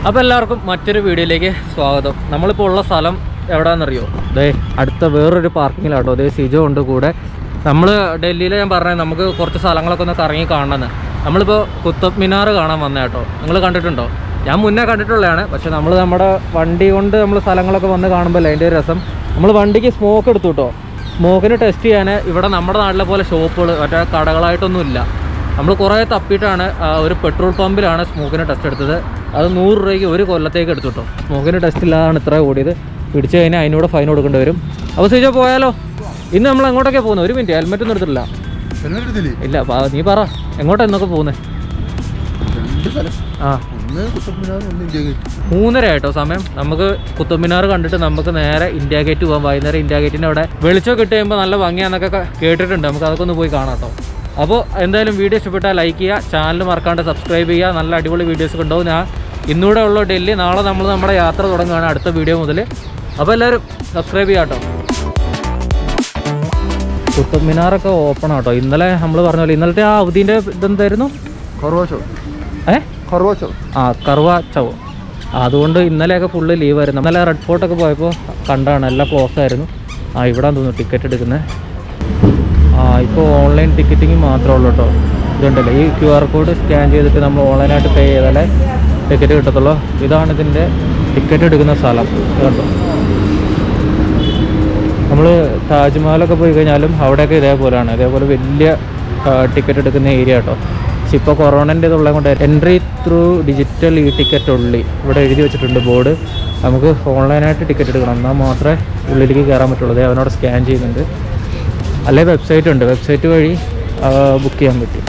അപ്പോൾ എല്ലാവർക്കും മറ്റൊരു വീഡിയോയിലേക്ക് സ്വാഗതം നമ്മളിപ്പോൾ ഉള്ള സ്ഥലം എവിടെയാണെന്നറിയോ ദേ അടുത്ത വേറൊരു പാർക്കിങ്ങിലാട്ടോ ദേ സിജോ ഉണ്ട് കൂടെ നമ്മൾ ഡൽഹിയിൽ ഞാൻ പറഞ്ഞത് നമുക്ക് കുറച്ച് സ്ഥലങ്ങളൊക്കെ ഒന്ന് കറങ്ങി കാണണമെന്ന് നമ്മളിപ്പോൾ കുത്തബ് മിനാർ കാണാൻ വന്ന കേട്ടോ നിങ്ങൾ കണ്ടിട്ടുണ്ടോ ഞാൻ മുന്നേ കണ്ടിട്ടുള്ളതാണ് പക്ഷെ നമ്മൾ നമ്മുടെ വണ്ടി കൊണ്ട് നമ്മൾ സ്ഥലങ്ങളൊക്കെ വന്ന് കാണുമ്പോൾ അതിൻ്റെ ഒരു രസം നമ്മൾ വണ്ടിക്ക് സ്മോക്ക് എടുത്തു കേട്ടോ സ്മോക്കിന് ടെസ്റ്റ് ചെയ്യാൻ ഇവിടെ നമ്മുടെ നാട്ടിലെ പോലെ ഷോപ്പുകൾ മറ്റേ കടകളായിട്ടൊന്നും ഇല്ല നമ്മൾ കുറേ തപ്പിയിട്ടാണ് ആ, ഒരു പെട്രോൾ പമ്പിലാണ് സ്മോക്കിന് ടെസ്റ്റ് എടുത്തത് അത് നൂറ് രൂപയ്ക്ക് ഒരു കൊല്ലത്തേക്ക് എടുത്തു കേട്ടോ സ്മോക്കിന് ടെസ്റ്റ് ഇല്ലാതാണ് ഇത്ര കൂടിയത് പിടിച്ചു കഴിഞ്ഞാൽ അതിനൂടെ ഫൈൻ കൊടുക്കേണ്ടി വരും അപ്പോൾ സീജോ പോയാലോ ഇന്ന് നമ്മൾ എങ്ങോട്ടൊക്കെ പോകുന്നത് ഒരു മിനിറ്റ് ഹെൽമെറ്റ് ഒന്നും എടുത്തിട്ടില്ല എടുത്തില്ലേ ഇല്ല പ- നീ പറ എങ്ങോട്ടാ ഇന്നൊക്കെ പോകുന്നത് രണ്ട് സ്ഥലം ആ ഒന്ന് കുത്തബ്മിനാർ ഒന്ന് ഇന്ത്യ ഗേറ്റ് മൂന്നര ആയിട്ടോ സമയം നമുക്ക് കുത്തബ് മിനാർ കണ്ടിട്ട് നമുക്ക് നേരെ ഇന്ത്യ ഗേറ്റ് പോകാം വൈകുന്നേരം ഇന്ത്യ ഗേറ്റിൻ്റെ അവിടെ വെളിച്ചം കിട്ടി കഴിയുമ്പോൾ നല്ല ഭംഗിയാന്നൊക്കെ ക- കേട്ടിട്ടുണ്ട് നമുക്ക് അതൊക്കെ ഒന്ന് പോയി കാണാം കേട്ടോ അപ്പോൾ എന്തായാലും വീഡിയോ ഇഷ്ടപ്പെട്ടാൽ ലൈക്ക് ചെയ്യുക ചാനൽ മറക്കാണ്ട് സബ്സ്ക്രൈബ് ചെയ്യുക നല്ല അടിപൊളി വീഡിയോസ് ഉണ്ടാവും ഞാൻ ഇന്നൂടെ ഉള്ള ഡൽഹി നാളെ നമ്മൾ നമ്മുടെ യാത്ര തുടങ്ങുകയാണ് അടുത്ത വീഡിയോ മുതൽ അപ്പോൾ എല്ലാവരും സബ്സ്ക്രൈബ് ചെയ്യാം കേട്ടോ കുത്തബ് മിനാറൊക്കെ ഓപ്പൺ ആട്ടോ ഇന്നലെ നമ്മൾ പറഞ്ഞ പോലെ ഇന്നലത്തെ ആ അവധീൻ്റെ ഇതെന്തായിരുന്നു കർവാച്ചോ ഏ കർവാച്ചോ ആ കറുവ ചവ് അതുകൊണ്ട് ഇന്നലെയൊക്കെ ഫുള്ള് ലീവായിരുന്നു ഇന്നലെ റെഡ് ഫോർട്ടൊക്കെ പോയപ്പോൾ കണ്ടാണ് എല്ലാം ക്ലോസ് ആയിരുന്നു ആ ഇവിടെ തോന്നുന്നു ടിക്കറ്റ് എടുക്കുന്നത് ആ ഇപ്പോൾ ഓൺലൈൻ ടിക്കറ്റിങ് മാത്രമേ ഉള്ളൂ കേട്ടോ ഇതുണ്ടല്ലോ ഈ ക്യു ആർ കോഡ് സ്കാൻ ചെയ്തിട്ട് നമ്മൾ ഓൺലൈനായിട്ട് പേ ചെയ്താലേ ടിക്കറ്റ് കിട്ടത്തുള്ളൂ ഇതാണ് ഇതിൻ്റെ ടിക്കറ്റ് എടുക്കുന്ന സ്ഥലം ഇത് കണ്ടോ നമ്മൾ താജ്മഹലൊക്കെ പോയി കഴിഞ്ഞാലും അവിടെയൊക്കെ ഇതേപോലെയാണ് ഇതേപോലെ വലിയ ടിക്കറ്റ് എടുക്കുന്ന ഏരിയ കേട്ടോ പക്ഷെ ഇപ്പോൾ കൊറോണൻ്റെ ഇതുള്ളത് കൊണ്ട് entry through digital e ticket ഉള്ളി ഇവിടെ എഴുതി വെച്ചിട്ടുണ്ട് ബോർഡ് നമുക്ക് ഓൺലൈനായിട്ട് ടിക്കറ്റ് എടുക്കണം എന്നാൽ മാത്രമേ ഉള്ളിലേക്ക് കയറാൻ പറ്റുള്ളൂ ദേ അവനോട് സ്കാൻ ചെയ്യുന്നുണ്ട് അല്ലെ വെബ്സൈറ്റ് ഉണ്ട് വെബ്സൈറ്റ് വഴി ബുക്ക് ചെയ്യാൻ പറ്റും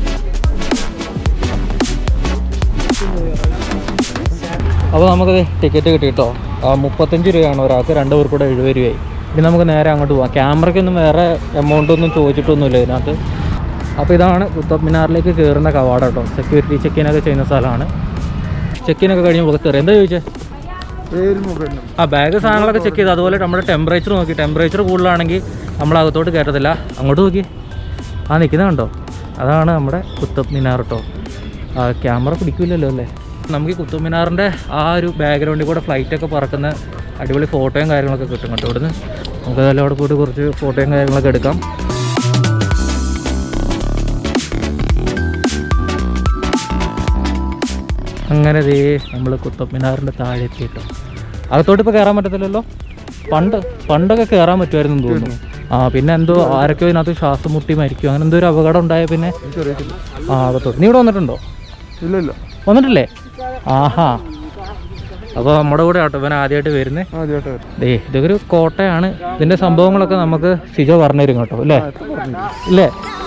അപ്പോൾ നമുക്ക് ടിക്കറ്റ് കിട്ടി കേട്ടോ ആ, മുപ്പത്തഞ്ച് രൂപയാണ് ഒരാൾക്ക് രണ്ട് പേർക്ക് കൂടെ എഴുപത് രൂപയായി ഇനി നമുക്ക് നേരെ അങ്ങോട്ട് പോകാം ക്യാമറയ്ക്കൊന്നും വേറെ എമൗണ്ട് ഒന്നും ചോദിച്ചിട്ടൊന്നുമില്ല ഇതിനകത്ത് അപ്പോൾ ഇതാണ് കുത്തബ് മിനാറിലേക്ക് കയറുന്ന കവാടം കേട്ടോ സെക്യൂരിറ്റി ചെക്കിനൊക്കെ ചെയ്യുന്ന സ്ഥലമാണ് ചെക്കിനൊക്കെ കഴിഞ്ഞ് പുറത്ത് കയറി എന്താ ചോദിച്ചേ പേര് മൊബൈൽ ആ ബാഗ് സാധനങ്ങളൊക്കെ ചെക്ക് ചെയ്ത് അതുപോലെ നമ്മുടെ ടെമ്പറേച്ചർ നോക്കി ടെമ്പറേച്ചർ കൂടുതലാണെങ്കിൽ നമ്മൾ അകത്തോട്ട് കയറ്റത്തില്ല അങ്ങോട്ട് നോക്കി ആ നിൽക്കുന്നത് കണ്ടോ അതാണ് നമ്മുടെ കുത്തബ് മിനാർ കേട്ടോ ആ ക്യാമറ പിടിക്കില്ലല്ലോ അല്ലേ നമുക്ക് ഈ കുത്തബ് മിനാറിൻ്റെ ആ ഒരു ബാക്ക്ഗ്രൗണ്ടിൽ കൂടെ ഫ്ലൈറ്റൊക്കെ പറക്കുന്ന അടിപൊളി ഫോട്ടോയും കാര്യങ്ങളൊക്കെ കിട്ടും കേട്ടോ ഇവിടുന്ന് നമുക്ക് അതെല്ലാം അവിടെ പോയിട്ട് കുറച്ച് ഫോട്ടോയും കാര്യങ്ങളൊക്കെ എടുക്കാം അങ്ങനെ ദേ നമ്മൾ കുത്തബ് മിനാറിൻ്റെ താഴെ എത്തിയിട്ടോ അകത്തോട്ട് ഇപ്പോൾ കയറാൻ പറ്റത്തില്ലല്ലോ പണ്ട് പണ്ടൊക്കെ കയറാൻ പറ്റുമായിരുന്നു എന്ന് തോന്നുന്നു ആ പിന്നെ എന്തോ ആരൊക്കെയോ ഇതിനകത്ത് ശ്വാസം മുട്ടി മരിക്കും അങ്ങനെ എന്തോ ഒരു അപകടം ഉണ്ടായ പിന്നെ എനിക്കറിയത്തില്ല ആ അകത്തോട്ട് നീ ഇവിടെ വന്നിട്ടുണ്ടോ ഇല്ല ഇല്ല വന്നിട്ടില്ലേ ആഹാ അപ്പോൾ നമ്മുടെ കൂടെ ആട്ടോ ഇവൻ ആദ്യമായിട്ട് വരുന്നത് ആദ്യമായിട്ട് ദേ ഇതൊക്കെ ഒരു കോട്ടയാണ് ഇതിൻ്റെ സംഭവങ്ങളൊക്കെ നമുക്ക് സിജോ പറഞ്ഞു തരും കേട്ടോ അല്ലേ ഇല്ലേ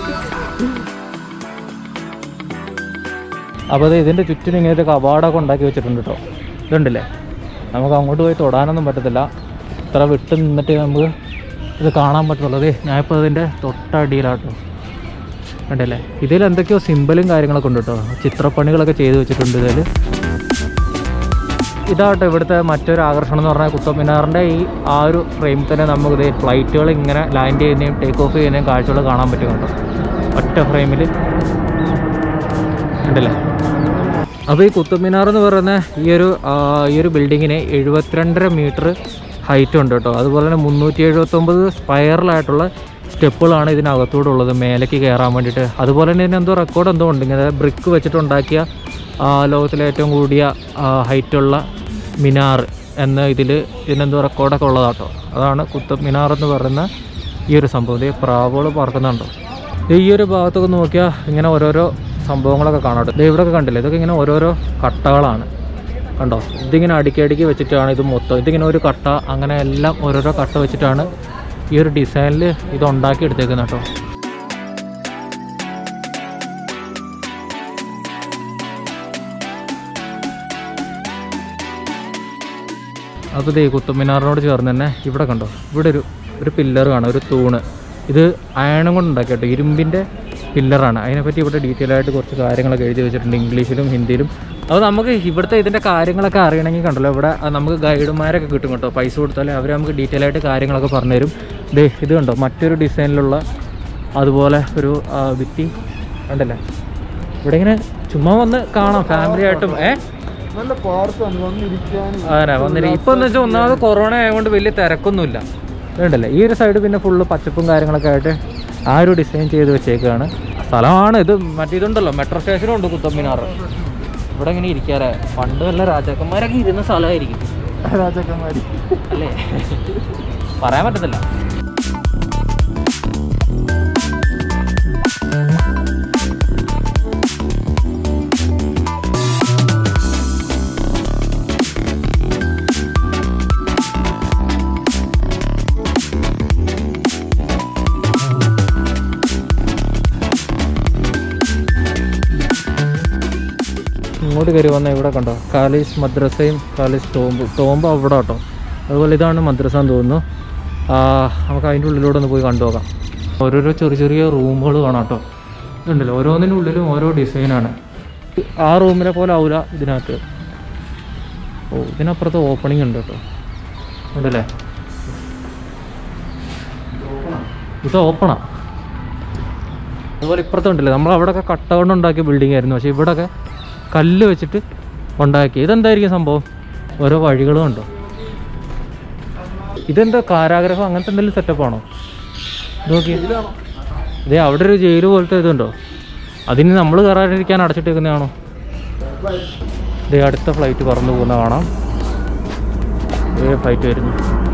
അപ്പോൾ അത് ഇതിൻ്റെ ചുറ്റിനും ഇങ്ങനത്തെ കവാടമൊക്കെ ഉണ്ടാക്കി വെച്ചിട്ടുണ്ട് കേട്ടോ ഇതുണ്ടല്ലേ നമുക്ക് അങ്ങോട്ട് പോയി തൊടാനൊന്നും പറ്റത്തില്ല ഇത്ര വിട്ട് നിന്നിട്ട് നമുക്ക് ഇത് കാണാൻ പറ്റുള്ളൂ അതെ ഞാനിപ്പോൾ അതിൻ്റെ തൊട്ടടിയിലാട്ടോ കണ്ടല്ലേ ഇതിൽ എന്തൊക്കെയോ സിമ്പലും കാര്യങ്ങളൊക്കെ ഉണ്ട് കേട്ടോ ചിത്രപ്പണികളൊക്കെ ചെയ്ത് വെച്ചിട്ടുണ്ട് ഇതിൽ ഇതാട്ടോ ഇവിടുത്തെ മറ്റൊരു ആകർഷണം എന്ന് പറഞ്ഞാൽ കുത്തബ് മിനാറിൻ്റെ ഈ ആ ഒരു ഫ്രെയിമിൽ തന്നെ നമുക്ക് ഇത് ഫ്ലൈറ്റുകൾ ഇങ്ങനെ ലാൻഡ് ചെയ്യുന്നതും ടേക്ക് ഓഫ് ചെയ്യുന്നതും കാഴ്ചകൾ കാണാൻ പറ്റും കേട്ടോ ഒറ്റ ഫ്രെയിമിൽ ഉണ്ടല്ലേ അപ്പോൾ ഈ കുത്തബ് മിനാർ എന്ന് പറയുന്ന ഈ ഒരു ആ, ഈ ഒരു ബിൽഡിങ്ങിന് എഴുപത്തിരണ്ടര മീറ്റർ ഹൈറ്റ് ഉണ്ട് കേട്ടോ അതുപോലെ തന്നെ മുന്നൂറ്റി എഴുപത്തൊമ്പത് സ്പൈറലായിട്ടുള്ള സ്റ്റെപ്പുകളാണ് ഇതിനകത്തൂടെ ഉള്ളത് മേലേക്ക് കയറാൻ വേണ്ടിയിട്ട് അതുപോലെ തന്നെ ഇതിന് എന്തോ റെക്കോർഡ് എന്തോ ഉണ്ട് ഇങ്ങനെ ബ്രിക്ക് വെച്ചിട്ടുണ്ടാക്കിയ ആ, ലോകത്തിലെ ഏറ്റവും കൂടിയ ഹൈറ്റുള്ള മിനാർ എന്ന ഇതിൽ ഇതിനെന്തോ റെക്കോർഡൊക്കെ ഉള്ളതാട്ടോ അതാണ് കുത്തബ് മിനാർ എന്ന് പറയുന്ന ഈ ഒരു സംഭവം ഇത് പ്രാവുകൾ പറക്കുന്നുണ്ടോ ദേ ഈ ഒരു ഭാഗത്തൊക്കെ നോക്കിയാൽ ഇങ്ങനെ ഓരോരോ സംഭവങ്ങളൊക്കെ കാണാം കേട്ടോ. ദേ ഇവിടെയൊക്കെ കണ്ടില്ലേ ഇതൊക്കെ ഇങ്ങനെ ഓരോരോ കട്ടകളാണ് കണ്ടോ ഇതിങ്ങനെ അടുക്കി അടുക്കി വെച്ചിട്ടാണ് ഇത് മൊത്തം ഇതിങ്ങനെ ഒരു കട്ട അങ്ങനെ എല്ലാം ഓരോരോ കട്ട വെച്ചിട്ടാണ് ഈ ഒരു ഡിസൈനിൽ ഇത് ഉണ്ടാക്കി എടുത്തേക്കുന്നത് കേട്ടോ അപ്പോൾ ഇതേ കുത്തമ്മിനാറിനോട് ചേർന്ന് തന്നെ ഇവിടെ കണ്ടോ ഇവിടെ ഒരു ഒരു പില്ലർ കാണാം ഒരു തൂണ് ഇത് അയണം കൊണ്ട് ഉണ്ടാക്കിയ കേട്ടോ ഇരുമ്പിൻ്റെ പില്ലറാണ് അതിനെപ്പറ്റി ഇവിടെ ഡീറ്റെയിൽ ആയിട്ട് കുറച്ച് കാര്യങ്ങളൊക്കെ എഴുതി വെച്ചിട്ടുണ്ട് ഇംഗ്ലീഷിലും ഹിന്ദിയിലും അപ്പോൾ നമുക്ക് ഇവിടുത്തെ ഇതിൻ്റെ കാര്യങ്ങളൊക്കെ അറിയണമെങ്കിൽ കണ്ടല്ലോ ഇവിടെ ആ, നമുക്ക് ഗൈഡുമാരൊക്കെ കിട്ടും കേട്ടോ പൈസ കൊടുത്താൽ അവർ നമുക്ക് ഡീറ്റെയിൽ ആയിട്ട് കാര്യങ്ങളൊക്കെ പറഞ്ഞുതരും ദേ ഇത് കണ്ടോ മറ്റൊരു ഡിസൈനിലുള്ള അതുപോലെ ഒരു ആ, ഭിത്തി കണ്ടല്ലേ ഇവിടെ ഇങ്ങനെ ചുമ്മാ വന്ന് കാണാം ഫാമിലി ആയിട്ടും ഏ നല്ല പാർക്കാണ് വന്നിരിക്കാൻ അതെ വന്നിട്ട് ഇപ്പൊ എന്ന് വെച്ചാൽ ഒന്നാമത് കൊറോണ ആയതുകൊണ്ട് വലിയ തിരക്കൊന്നുമില്ല വേണ്ടല്ലേ ഈ ഒരു സൈഡ് പിന്നെ ഫുള്ള് പച്ചപ്പും കാര്യങ്ങളൊക്കെ ആയിട്ട് ആ ഒരു ഡിസൈൻ ചെയ്ത് വെച്ചേക്കാണ് സ്ഥലമാണ് ഇത് മറ്റേ ഇതുണ്ടല്ലോ മെട്രോ സ്റ്റേഷനും ഉണ്ട് കുത്തമ്മിനാർ ഇവിടെ ഇങ്ങനെ ഇരിക്കാറേ പണ്ട് വല്ല രാജാക്കന്മാരൊക്കെ ഇരുന്ന സ്ഥലമായിരിക്കും രാജാക്കന്മാര് അല്ലേ പറയാൻ പറ്റത്തില്ല ഇങ്ങോട്ട് കയറി വന്ന ഇവിടെ കണ്ടോ കാലിസ് മദ്രസയും കാലിസ് ടോമ്പ് ടോമ്പ് അവിടെ കേട്ടോ അതുപോലെ ഇതാണ് മദ്രസ എന്ന് തോന്നുന്നു ആ, നമുക്ക് അതിൻ്റെ ഉള്ളിലൂടെ ഒന്ന് പോയി കണ്ടു നോക്കാം ഓരോരോ ചെറിയ ചെറിയ റൂമുകൾ കാണാം കേട്ടോ ഇതുണ്ടല്ലോ ഓരോന്നിൻ്റെ ഉള്ളിലും ഓരോ ഡിസൈനാണ് ആ റൂമിനെ പോലെ ആവില്ല ഇതിനകത്ത് ഓ ഇതിനപ്പുറത്ത് ഓപ്പണിംഗ് ഉണ്ട് കേട്ടോ ഉണ്ടല്ലേ ഇത് ഓപ്പണാ അതുപോലെ ഇപ്പുറത്ത് ഉണ്ടല്ലേ നമ്മൾ അവിടെയൊക്കെ കട്ട കൊണ്ട് ഉണ്ടാക്കിയ ബിൽഡിംഗ് ആയിരുന്നു പക്ഷേ ഇവിടെയൊക്കെ കല്ല് വെച്ചിട്ട് ഉണ്ടാക്കി ഇതെന്തായിരിക്കും സംഭവം ഓരോ വഴികളും ഉണ്ടോ ഇതെന്താ കാരാഗ്രഹം അങ്ങനത്തെ എന്തെങ്കിലും സെറ്റപ്പാണോ നോക്കി ഇതേ അവിടെ ഒരു ജയിൽ പോലത്തെ ഇതുണ്ടോ അതിന് നമ്മൾ കയറാതിരിക്കാൻ അടച്ചിട്ടേക്കുന്നതാണോ ഇതേ അടുത്ത ഫ്ലൈറ്റ് പറന്നു പോകുന്ന കാണാം ഇതേ ഫ്ലൈറ്റ് വരുന്നു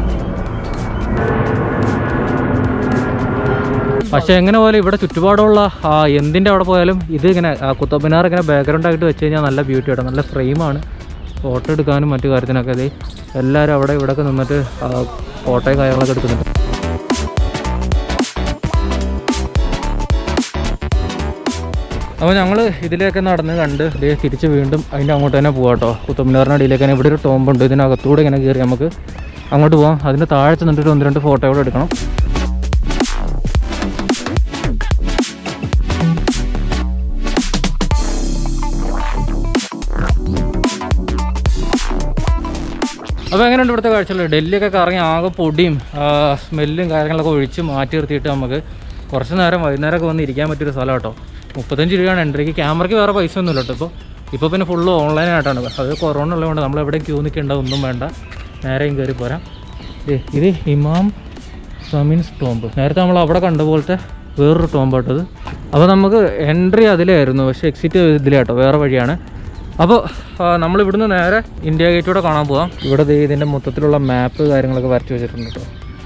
പക്ഷേ എങ്ങനെ പോലെ ഇവിടെ ചുറ്റുപാടുള്ള ആ, എന്തിൻ്റെ അവിടെ പോയാലും ഇത് ഇങ്ങനെ ആ, കുത്തബ് മിനാർ ഇങ്ങനെ ബാക്ക്ഗ്രൗണ്ട് ആയിട്ട് വെച്ച് കഴിഞ്ഞാൽ നല്ല ബ്യൂട്ടി ആയിട്ട് നല്ല ഫ്രെയിമാണ് ഫോട്ടോ എടുക്കാനും മറ്റു കാര്യത്തിനൊക്കെ ഇത് എല്ലാവരും അവിടെ ഇവിടെയൊക്കെ നിന്നിട്ട് ആ, ഫോട്ടോയും കാര്യങ്ങളൊക്കെ എടുക്കുന്നുണ്ട് അപ്പോൾ ഞങ്ങൾ ഇതിലേക്ക് നടന്ന് കണ്ട് ദേ തിരിച്ച് വീണ്ടും അതിൻ്റെ അങ്ങോട്ട് തന്നെ പോകാം കേട്ടോ കുത്തമ്മിനാറിൻ്റെ അടിയിലേക്ക് തന്നെ ഇവിടെ ഒരു ടോമ്പുണ്ട് ഇതിനകത്തൂടെ ഇങ്ങനെ കയറി നമുക്ക് അങ്ങോട്ട് പോകാം അതിൻ്റെ താഴെ നിന്നിട്ട് ഒന്ന് രണ്ട് ഫോട്ടോ കൂടെ എടുക്കണം അപ്പോൾ എങ്ങനെയുണ്ട് ഇവിടുത്തെ കാഴ്ചകൾ ഡൽഹിയൊക്കെ കറങ്ങി ആകെ പൊടിയും ആ, സ്മെല്ലും കാര്യങ്ങളൊക്കെ ഒഴിച്ച് മാറ്റി നിർത്തിയിട്ട് നമുക്ക് കുറച്ച് നേരം വൈകുന്നേരമൊക്കെ വന്ന് ഇരിക്കാൻ പറ്റിയൊരു സ്ഥലം കേട്ടോ മുപ്പത്തഞ്ച് രൂപയാണ് എൻട്രിക്ക് ക്യാമറയ്ക്ക് വേറെ പൈസ ഒന്നുമില്ല കേട്ടോ ഇപ്പോൾ ഇപ്പോൾ പിന്നെ ഫുള്ള് ഓൺലൈനായിട്ടാണ് അത് കൊറോണ ഉള്ളതുകൊണ്ട് നമ്മൾ എവിടെയും ക്യൂ നിൽക്കേണ്ട ഒന്നും വേണ്ട നേരെയും കയറി പോരാം ദേ, ഇത് ഇമാം സമീൻസ് ടോംബ് നേരത്തെ നമ്മൾ അവിടെ കണ്ട പോലത്തെ വേറൊരു ടോംബാട്ടത് അപ്പോൾ നമുക്ക് എൻട്രി അതിലായിരുന്നു പക്ഷേ എക്സിറ്റ് ഇതിലാട്ടോ വേറെ വഴിയാണ് അപ്പോൾ നമ്മൾ ഇവിടുന്ന് നേരെ ഇന്ത്യ ഗേറ്റൂടെ കാണാൻ പോവാം ഇവിടെ ദേ ഇതിൻ്റെ മൊത്തത്തിലുള്ള മാപ്പ് കാര്യങ്ങളൊക്കെ വരച്ച് വെച്ചിട്ടുണ്ട് കേട്ടോ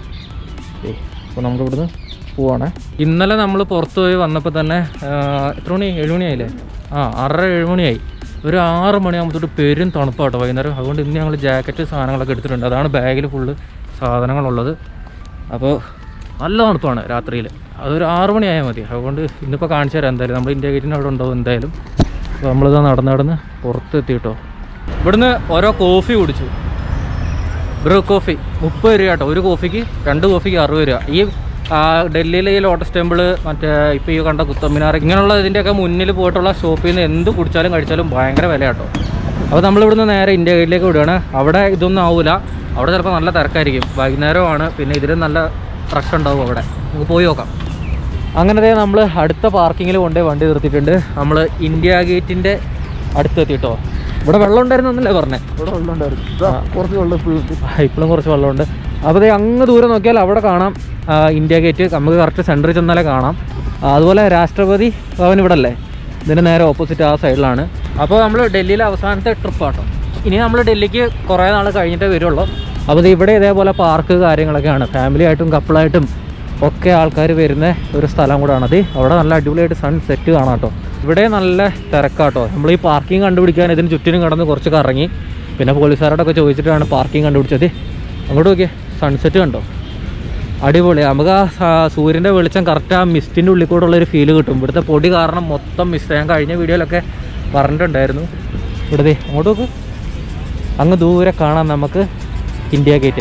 അപ്പോൾ നമുക്ക് ഇവിടുന്ന് പോവാണ് ഇന്നലെ നമ്മൾ പുറത്ത് പോയി വന്നപ്പോൾ തന്നെ ആ, എത്ര മണി ഏഴ് മണിയായില്ലേ ആ ആറര ഏഴ് മണിയായി ഒരു ആറ് മണിയാകുമ്പോൾ പെരും തണുപ്പാട്ടോ വൈകുന്നേരം അതുകൊണ്ട് ഇന്ന് ഞങ്ങൾ ജാക്കറ്റ് സാധനങ്ങളൊക്കെ എടുത്തിട്ടുണ്ട് അതാണ് ബാഗിൽ ഫുള്ള് സാധനങ്ങളുള്ളത് അപ്പോൾ നല്ല തണുപ്പാണ് രാത്രിയിൽ അതൊരു ആറ് മണിയായാൽ മതി അതുകൊണ്ട് ഇന്നിപ്പോൾ കാണിച്ചു തരാം എന്തായാലും നമ്മൾ ഇന്ത്യ ഗേറ്റിൻ്റെ അവിടെ ഉണ്ടാവും എന്തായാലും അപ്പോൾ നമ്മളിതാ നടന്ന് നടന്ന് പുറത്ത് എത്തിയിട്ടോ ഇവിടുന്ന് ഓരോ കോഫി കുടിച്ചു ബ്രൂ കോഫി മുപ്പത് രൂപ കേട്ടോ ഒരു കോഫിക്ക് രണ്ട് കോഫിക്ക് അറുപത് രൂപ ഈ ആ, ഡൽഹിയിലെ ഈ ലോട്ടസ് ടെമ്പിൾ മറ്റേ ഇപ്പോൾ ഈ കണ്ട കുത്തമ്മിനാർ ഇങ്ങനെയുള്ള ഇതിൻ്റെയൊക്കെ മുന്നിൽ പോയിട്ടുള്ള ഷോപ്പിൽ നിന്ന് എന്ത് കുടിച്ചാലും കഴിച്ചാലും ഭയങ്കര വില കേട്ടോ അപ്പോൾ നമ്മളിവിടുന്ന് നേരെ ഇന്ത്യ ഗേറ്റിലേക്ക് വിടുകയാണ് അവിടെ ഇതൊന്നും ആവില്ല അവിടെ ചിലപ്പോൾ നല്ല തിരക്കായിരിക്കും വൈകുന്നേരമാണ് പിന്നെ ഇതിലും നല്ല റഷ് ഉണ്ടാവും അവിടെ നമുക്ക് പോയി നോക്കാം അങ്ങനെ ദേ നമ്മൾ അടുത്ത പാർക്കിങ്ങിൽ കൊണ്ടുപോയി വണ്ടി നിർത്തിയിട്ടുണ്ട് നമ്മൾ ഇന്ത്യ ഗേറ്റിൻ്റെ അടുത്തെത്തിട്ടോ ഇവിടെ വെള്ളം ഉണ്ടായിരുന്നല്ലേ പറഞ്ഞേ ഇവിടെ വെള്ളം ഉണ്ടായിരുന്നു ഇതാ കുറച്ച് വെള്ളം ഇപ്പോഴും ഉണ്ട് ഇപ്പോഴും കുറച്ച് വെള്ളമുണ്ട് അപ്പോൾ ദേ അങ്ങ് ദൂരെ നോക്കിയാൽ അവിടെ കാണാം ആ, ഇന്ത്യ ഗേറ്റ് നമുക്ക് കറക്റ്റ് സെൻറ്ററിൽ ചെന്നാലേ കാണാം ആ, അതുപോലെ രാഷ്ട്രപതി ഭവൻ ഇവിടെ അല്ലേ ഇതിന് നേരെ ഓപ്പോസിറ്റ് ആ സൈഡിലാണ് അപ്പോൾ നമ്മൾ ഡൽഹിയിലെ അവസാനത്തെ ട്രിപ്പാട്ടോ ഇനി നമ്മൾ ഡൽഹിക്ക് കുറേ നാൾ കഴിഞ്ഞിട്ടേ വരുള്ളൂ അപ്പോൾ ദേ ഇവിടെ ഇതേപോലെ പാർക്ക് കാര്യങ്ങളൊക്കെയാണ് ഫാമിലി ആയിട്ടും കപ്പിളായിട്ടും ഒക്കെ ആൾക്കാർ വരുന്ന ഒരു സ്ഥലം കൂടാണ് അത് അവിടെ നല്ല അടിപൊളിയായിട്ട് സൺ സെറ്റ് കാണാം കേട്ടോ ഇവിടെ നല്ല തിരക്കാട്ടോ നമ്മൾ ഈ പാർക്കിംഗ് കണ്ടുപിടിക്കാൻ ഇതിന് ചുറ്റിനും കടന്ന് കുറച്ച് കറങ്ങി പിന്നെ പോലീസുകാരോടൊക്കെ ചോദിച്ചിട്ടാണ് പാർക്കിംഗ് കണ്ടുപിടിച്ചത് അങ്ങോട്ട് നോക്കിയേ സൺസെറ്റ് കണ്ടോ അടിപൊളി നമുക്ക് ആ സ- സൂര്യൻ്റെ വെളിച്ചം കറക്റ്റ് ആ മിസ്റ്റിൻ്റെ ഉള്ളിൽ കൂടെ ഉള്ളൊരു ഫീല് കിട്ടും ഇവിടുത്തെ പൊടി കാരണം മൊത്തം മിസ്റ്റ് ഞാൻ കഴിഞ്ഞ വീഡിയോയിലൊക്കെ പറഞ്ഞിട്ടുണ്ടായിരുന്നു ഇവിടുത്തെ അങ്ങോട്ട് നോക്ക് അങ്ങ് ദൂരെ കാണാം നമുക്ക് ഇന്ത്യ ഗേറ്റ്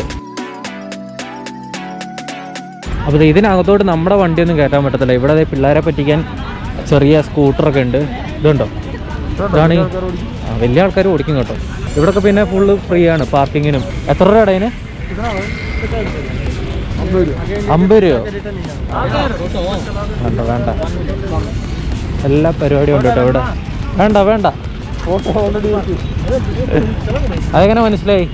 അപ്പോൾ ദേ ഇതിനകത്തോട്ട് നമ്മുടെ വണ്ടിയൊന്നും കയറ്റാൻ പറ്റത്തില്ല ഇവിടെ ദേ പിള്ളേരെ പറ്റിക്കാൻ ചെറിയ സ്കൂട്ടറൊക്കെ ഉണ്ട് ഇതുണ്ടോ ഇതാണ് ഈ- ആൾക്കാർ ഓടിക്കും. ആ, വലിയ ആൾക്കാർ ഓടിക്കും കേട്ടോ ഇവിടൊക്കെ പിന്നെ ഫുള്ള് ഫ്രീ ആണ് പാർക്കിങ്ങിനും എത്ര രൂപ അതിന് ഇതിനാണ് അമ്പത് രൂപ അമ്പത് രൂപ വേണ്ട വേണ്ട എല്ലാ പരിപാടിയും ഉണ്ട് കേട്ടോ ഇവിടെ വേണ്ട വേണ്ട ഫോട്ടോ ഓൾറെഡി അതെങ്ങനെ മനസ്സിലായി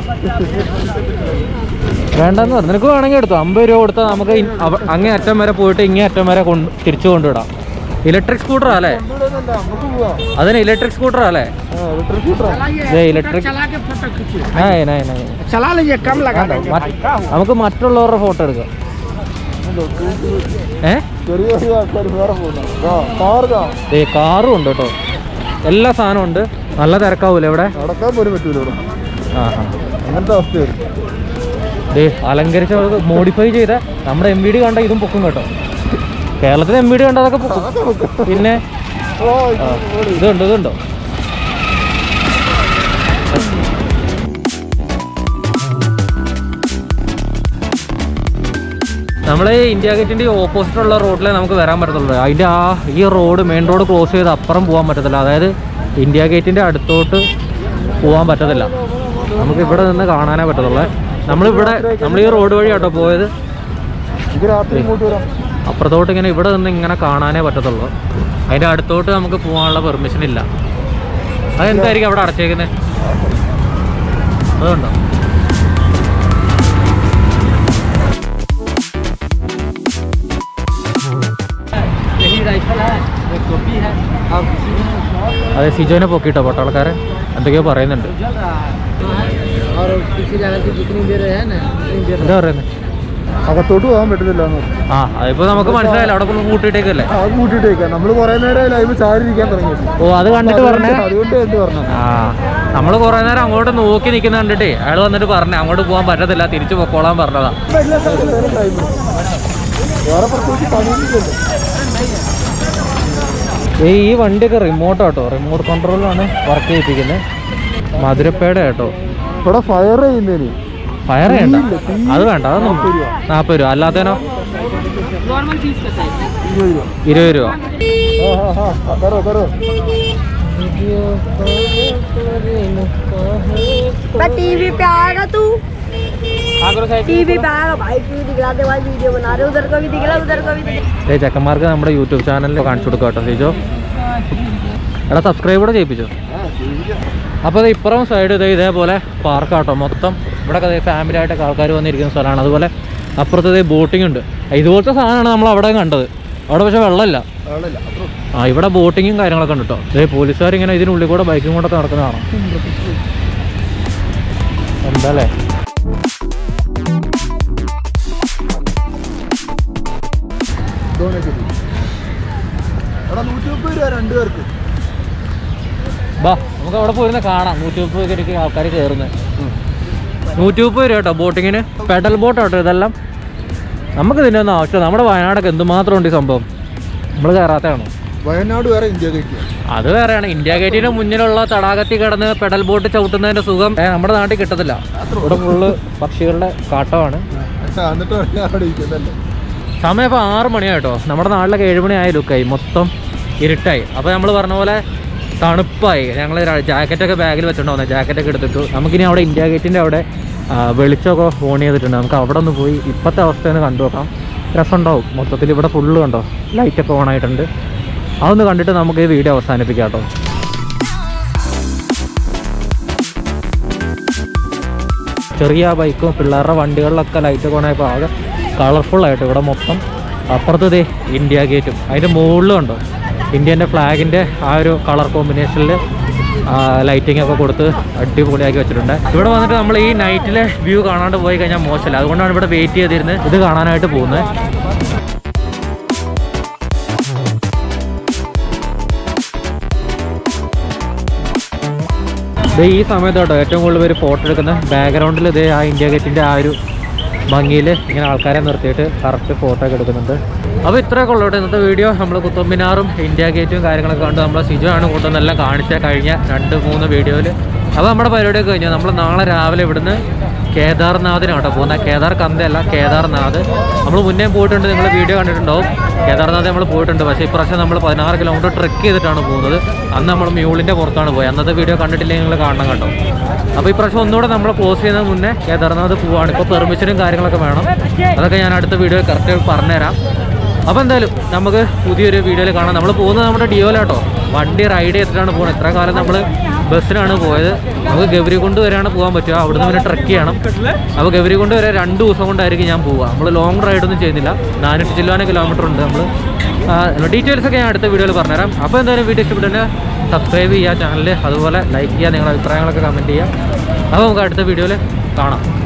വേണ്ടെന്ന് പറഞ്ഞു നിനക്ക് വേണമെങ്കിൽ എടുത്തോ അമ്പത് രൂപ കൊടുത്താൽ നമുക്ക് ഇ- അവ- അങ്ങേ അറ്റം വരെ പോയിട്ട് ഇങ്ങേ അറ്റം വരെ കൊണ്ട് തിരിച്ചു കൊണ്ടുവിടാം ഇലക്ട്രിക് സ്കൂട്ടറാ അല്ലേ കൊണ്ടുവിടുന്നില്ല നമുക്ക് പോവാം അതിന് ഇലക്ട്രിക് സ്കൂട്ടറാ അല്ലേ ആ ഇലക്ട്രിക് സ്കൂട്ടറാ ഇലക്ട്രിക് चला के फोटो खींचिए ആ ഇന, ഇന, ഇന. चला लीजिए कम लगा देंगे മറ്റ്- നമുക്ക് മറ്റുള്ളവരുടെ ഫോട്ടോ എടുക്കാം ഏ ചെറിയ ചെറിയ ആൾക്കാർ വേറെ പോകുന്നു ആ കാർഗാ ദേ കാറും ഉണ്ട് കേട്ടോ എല്ലാ സാധനവും ഉണ്ട് നല്ല തിരക്കാവൂല ഇവിടെ നടക്കാൻ പോലും പറ്റൂല ഇവിടെ ആ ആ അങ്ങനത്തെ അവസ്ഥയായിരുന്നു ദേ അലങ്കരിച്ച മോഡിഫൈ ചെയ്ത നമ്മുടെ എം വി ഡി കണ്ട ഇതും പൊക്കും കേട്ടോ കേരളത്തിലെ എം വി ഡി കണ്ട അതൊക്കെ പൊക്കും പിന്നെ ഓ ആ, ഇതുണ്ട് ഇതുണ്ടോ നമ്മൾ ഇന്ത്യ ഗേറ്റിൻ്റെ ഓപ്പോസിറ്റ് ഉള്ള റോഡിലേ നമുക്ക് വരാൻ പറ്റത്തുള്ളൂ അതിൻ്റെ ആ ഈ റോഡ് മെയിൻ റോഡ് ക്രോസ് ചെയ്ത് അപ്പുറം പോകാൻ പറ്റത്തില്ല അതായത് ഇന്ത്യ ഗേറ്റിൻ്റെ അടുത്തോട്ട് പോകാൻ പറ്റത്തില്ല നമുക്ക് ഇവിടെ നിന്ന് കാണാനേ പറ്റത്തുള്ളൂ നമ്മളിവിടെ നമ്മൾ ഈ റോഡ് വഴി കേട്ടോ പോയത് ഇത് രാത്രി ഇങ്ങോട്ട് വരാം അപ്പുറത്തോട്ട് ഇങ്ങനെ ഇവിടെ നിന്ന് ഇങ്ങനെ കാണാനേ പറ്റത്തുള്ളൂ അതിൻ്റെ അടുത്തോട്ട് നമുക്ക് പോകാനുള്ള പെർമിഷൻ ഇല്ല അതെന്തായിരിക്കും അവിടെ അടച്ചേക്കുന്നത് അതുകൊണ്ടോ അതെ സിജോനെ പൊക്കിട്ടോ പട്ടാളക്കാരൻ എന്തൊക്കെയോ പറയുന്നുണ്ട് और किसी जगह की जितनी देर है ना उतनी देर എന്താ പറയുന്നത് അകത്തോട്ട് പോകാൻ പറ്റുന്നില്ല എന്ന് പറഞ്ഞു ആ അതിപ്പോ നമുക്ക് മനസ്സിലായല്ലോ അവിടെ ഫുൾ കൂട്ടിയിട്ടേക്കല്ലേ ആ, അത് കൂട്ടിയിട്ടേക്കാം നമ്മൾ കുറെ നേരം ലൈവ് ചാരിയിരിക്കാൻ തുടങ്ങി ഓ അത് കണ്ടിട്ട് പറഞ്ഞേ അതുകൊണ്ട് എന്ത് പറഞ്ഞു ആ നമ്മൾ കുറെ നേരം അങ്ങോട്ട് നോക്കി നിൽക്കുന്ന കണ്ടിട്ടേ അയാൾ വന്നിട്ട് പറഞ്ഞു അങ്ങോട്ട് പോകാൻ പറ്റത്തില്ല തിരിച്ചു പൊക്കോളാൻ പറഞ്ഞതാ ടൈം വേറെ പ്രത്യേകിച്ച് പണിയൊന്നുമില്ലല്ലോ ഏയ് ഈ വണ്ടിയൊക്കെ റിമോട്ട് കേട്ടോ റിമോട്ട് കൺട്രോളിലാണ് വർക്ക് ചെയ്യിപ്പിക്കുന്നത് മധുരപ്പേട കേട്ടോ ഇവിടെ ഫയർ ചെയ്യുന്നതിന് ഫയർ ചെയ്യണ്ട അത് വേണ്ട അതൊന്നും നാൽപ്പത് രൂപ അല്ലാത്തതിനോ नॉर्मल चीज का चाहिए ഇരുപത് രൂപ ഇരുപത് രൂപ ആ ഹാ ഹാ കറോ കറോ मैं टीवी पे आएगा तू टीवी पे आएगा भाई क्यों दिखलाते भाई वीडियो बना रहे उधर को भी दिखला उधर को भी दिखला ഏ ചെക്കന്മാർക്ക് നമ്മുടെ യൂട്യൂബ് ചാനലിൽ കാണിച്ചു കൊടുക്കാം കേട്ടോ സിജോ എടാ സബ്സ്ക്രൈബ് കൂടെ ചെയ്യിപ്പിച്ചോ അപ്പോൾ ഇത് ഇപ്പുറം സൈഡ് ഇത് ഇതേപോലെ പാർക്കാട്ടോ മൊത്തം ഇവിടെ ഫാമിലി ആയിട്ടൊക്കെ ആൾക്കാർ വന്നിരിക്കുന്ന സ്ഥലമാണ് അതുപോലെ അപ്പുറത്ത് ഇതേ ബോട്ടിംഗ് ഉണ്ട് ഇതുപോലത്തെ സാധനമാണ് നമ്മൾ അവിടെ കണ്ടത് അവിടെ പക്ഷേ വെള്ളമില്ല ആളില്ല ആ ഇവിടെ ബോട്ടിങ്ങും കാര്യങ്ങളൊക്കെ ഉണ്ട് കേട്ടോ ഇതേ പോലീസുകാർ ഇങ്ങനെ ഇതിനുള്ളിൽ കൂടെ ബൈക്കും കൊണ്ടൊക്കെ നടക്കുന്ന കാണാം എന്താ അല്ലേ ഡൊണേഷൻ എടാ നൂറ്റി മുപ്പത് രൂപ രണ്ട് പേർക്ക് ബാ നമുക്ക് അവിടെ പോയിരുന്ന കാണാം നൂറ്റി മുപ്പത് രൂപയ്ക്ക് ആൾക്കാർ കയറുന്നത് നൂറ്റി മുപ്പത് രൂപ കേട്ടോ ബോട്ടിങ്ങിന് പെഡൽ ബോട്ട് കേട്ടോ ഇതെല്ലാം നമുക്ക് ഇതിൻ്റെ ഒന്നും ആവശ്യമില്ല നമ്മുടെ വയനാടൊക്കെ എന്തുമാത്രം ഉണ്ട് ഈ സംഭവം നമ്മൾ കയറാത്തതാണോ വയനാട് വേറെ ഇന്ത്യ കഴിക്കുക അത് വേറെയാണ് ഇന്ത്യ ഗേറ്റിന് മുന്നിലുള്ള തടാകത്തിൽ കിടന്ന് പെഡൽ ബോട്ട് ചവിട്ടുന്നതിൻ്റെ സുഖം ഏ, നമ്മുടെ നാട്ടിൽ കിട്ടത്തില്ല ഇവിടെ ഫുള്ള് പക്ഷികളുടെ കാട്ടമാണ് എന്നിട്ട് വേണമെങ്കിൽ അവിടെ ഇരിക്കുന്നല്ലേ സമയം ഇപ്പോൾ ആറ് മണിയാണ് കേട്ടോ നമ്മുടെ നാട്ടിലൊക്കെ ഏഴ് മണി ആയ ലുക്കായി മൊത്തം ഇരുട്ടായി അപ്പോൾ നമ്മൾ പറഞ്ഞ പോലെ തണുപ്പായി ഞങ്ങൾ ജാക്കറ്റൊക്കെ ബാഗിൽ വെച്ചിട്ടുണ്ടാവുന്നത് ജാക്കറ്റൊക്കെ എടുത്തിട്ടു നമുക്കിനി അവിടെ ഇന്ത്യ ഗേറ്റിൻ്റെ അവിടെ ആ, വെളിച്ചമൊക്കെ ഓൺ ചെയ്തിട്ടുണ്ട് നമുക്ക് അവിടെ ഒന്ന് പോയി ഇപ്പോഴത്തെ അവസ്ഥ ഒന്ന് കണ്ടു നോക്കാം രസമുണ്ടാവും മൊത്തത്തിൽ ഇവിടെ ഫുള്ള് കണ്ടോ ലൈറ്റൊക്കെ ഓൺ ആയിട്ടുണ്ട് അതൊന്ന് കണ്ടിട്ട് നമുക്ക് ഈ വീഡിയോ അവസാനിപ്പിക്കാം കേട്ടോ ചെറിയ ബൈക്കും പിള്ളേരുടെ വണ്ടികളിലൊക്കെ ലൈറ്റ് ഓണായപ്പോൾ ആകെ കളർഫുൾ ആയിട്ട് ഇവിടെ മൊത്തം അപ്പുറത്ത് ദേ ഇന്ത്യ ഗേറ്റും അതിൻ്റെ മുകളിലും ഉണ്ടോ ഇന്ത്യൻ്റെ ഫ്ലാഗിൻ്റെ ആ ഒരു കളർ കോമ്പിനേഷനിൽ ലൈറ്റിംഗ് ഒക്കെ കൊടുത്ത് അടിപൊളിയാക്കി വെച്ചിട്ടുണ്ട് ഇവിടെ വന്നിട്ട് നമ്മൾ ഈ നൈറ്റിലെ വ്യൂ കാണാണ്ട് പോയി കഴിഞ്ഞാൽ മോശമല്ല അതുകൊണ്ടാണ് ഇവിടെ വെയിറ്റ് ചെയ്തിരുന്ന് ഇത് കാണാനായിട്ട് പോകുന്നത് ദേ ഈ സമയത്ത് കേട്ടോ ഏറ്റവും കൂടുതൽ പേര് ഫോട്ടോ എടുക്കുന്ന ബാക്ക്ഗ്രൗണ്ടിൽ ഇതേ ആ ഇന്ത്യ ഗേറ്റിൻ്റെ ആ ഒരു ഭംഗിയിൽ ഇങ്ങനെ ആൾക്കാരെ നിർത്തിയിട്ട് കറക്റ്റ് ഫോട്ടോ ഒക്കെ എടുക്കുന്നുണ്ട് അപ്പോൾ ഇത്രയൊക്കെ ഉള്ളൂ കേട്ടോ ഇന്നത്തെ വീഡിയോ നമ്മൾ കുത്തമ്പിനാറും ഇന്ത്യ ഗേറ്റും കാര്യങ്ങളൊക്കെ കണ്ട് നമ്മളെ സിജു ആണ് കൊണ്ടുവന്നെല്ലാം കാണിച്ച കഴിഞ്ഞ രണ്ട് മൂന്ന് വീഡിയോയിൽ അപ്പോൾ നമ്മുടെ പരിപാടിയൊക്കെ കഴിഞ്ഞു നമ്മൾ നാളെ രാവിലെ ഇവിടുന്ന് കേദാർനാഥിനാണ് കേട്ടോ പോകുന്നത് കേദാർ കന്തയല്ല കേദാർനാഥ് നമ്മൾ മുന്നേ പോയിട്ടുണ്ട് നിങ്ങൾ വീഡിയോ കണ്ടിട്ടുണ്ടാവും കേദാർനാഥ് നമ്മൾ പോയിട്ടുണ്ട് പക്ഷേ ഇപ്രാവശ്യം നമ്മൾ പതിനാറ് കിലോമീറ്റർ ട്രെക്ക് ചെയ്തിട്ടാണ് പോകുന്നത് അന്ന് നമ്മൾ മ്യൂളിൻ്റെ പുറത്താണ് പോയത് അന്നത്തെ വീഡിയോ കണ്ടിട്ടില്ലെങ്കിൽ നിങ്ങൾ കാണണം കേട്ടോ അപ്പോൾ ഇപ്രാവശ്യം ഒന്നുകൂടെ നമ്മൾ ക്ലോസ് ചെയ്യുന്നതിന് മുന്നേ കേദാർനാഥ് പോവാണ് ഇപ്പോൾ പെർമിഷനും കാര്യങ്ങളൊക്കെ വേണം അതൊക്കെ ഞാൻ അടുത്ത വീഡിയോ കറക്റ്റ് പറഞ്ഞുതരാം അപ്പോൾ എന്തായാലും നമുക്ക് പുതിയൊരു വീഡിയോയിൽ കാണാം നമ്മൾ പോകുന്നത് നമ്മുടെ ഡിയോയിലാട്ടോ വണ്ടി റൈഡ് ചെയ്തിട്ടാണ് പോകുന്നത് ഇത്ര കാലം നമ്മൾ ബസ്സിനാണ് പോയത് നമുക്ക് ഗൗരികുണ്ട് വരെയാണ് പോകാൻ പറ്റുക അവിടുന്ന് പിന്നെ ട്രക്ക് ചെയ്യണം അപ്പോൾ ഗൗരികുണ്ട് വരെ രണ്ട് ദിവസം കൊണ്ടായിരിക്കും ഞാൻ പോവുക നമ്മൾ ലോങ് റൈഡൊന്നും ചെയ്യുന്നില്ല നാനൂറ്റി ചില്ലുവാനും കിലോമീറ്റർ ഉണ്ട് നമ്മൾ ഡീറ്റെയിൽസ് ഒക്കെ ഞാൻ അടുത്ത വീഡിയോയിൽ പറഞ്ഞുതരാം അപ്പോൾ എന്തായാലും വീഡിയോ ഇഷ്ടപ്പെട്ടെങ്കിൽ സബ്സ്ക്രൈബ് ചെയ്യുക ചാനൽ അതുപോലെ ലൈക്ക് ചെയ്യുക നിങ്ങളുടെ അഭിപ്രായങ്ങളൊക്കെ കമൻറ്റ് ചെയ്യുക അപ്പോൾ നമുക്ക് അടുത്ത വീഡിയോയിൽ കാണാം